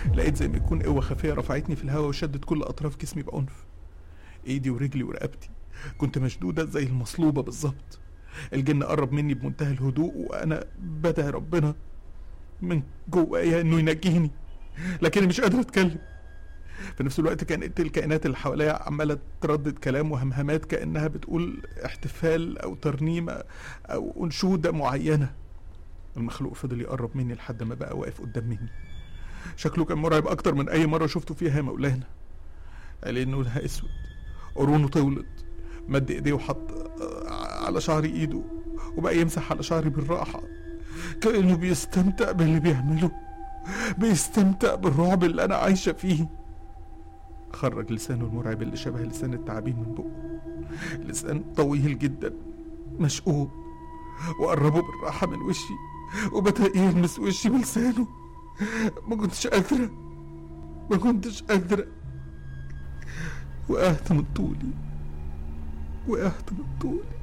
لقيت زي ما يكون قوة خفية رفعتني في الهواء وشدت كل أطراف جسمي بعنف إيدي ورجلي ورقبتي كنت مشدودة زي المصلوبة بالظبط الجن قرب مني بمنتهى الهدوء وأنا بدعي ربنا من جوايا إنه ينجيني لكني مش قادر أتكلم في نفس الوقت كانت الكائنات اللي حواليا عمالة تردد كلام وهمهمات كأنها بتقول احتفال أو ترنيمة أو أنشودة معينة المخلوق فضل يقرب مني لحد ما بقى واقف قدام مني شكله كان مرعب أكتر من أي مرة شفته فيها يا مولانا عينيه لونها أسود قرونه طولت مد إيديه وحط آه، على شعري إيده وبقى يمسح على شعري بالراحة كأنه بيستمتع باللي بيعمله بيستمتع بالرعب اللي أنا عايشة فيه خرج لسانه المرعب اللي شبه لسان التعابين من بقه لسان طويل جدا مشقوق وقربه بالراحة من وشي وبدأ يلمس وشي بلسانه ما كنتش قادرة ما كنتش قادرة وقعت من طولي وقعت من طولي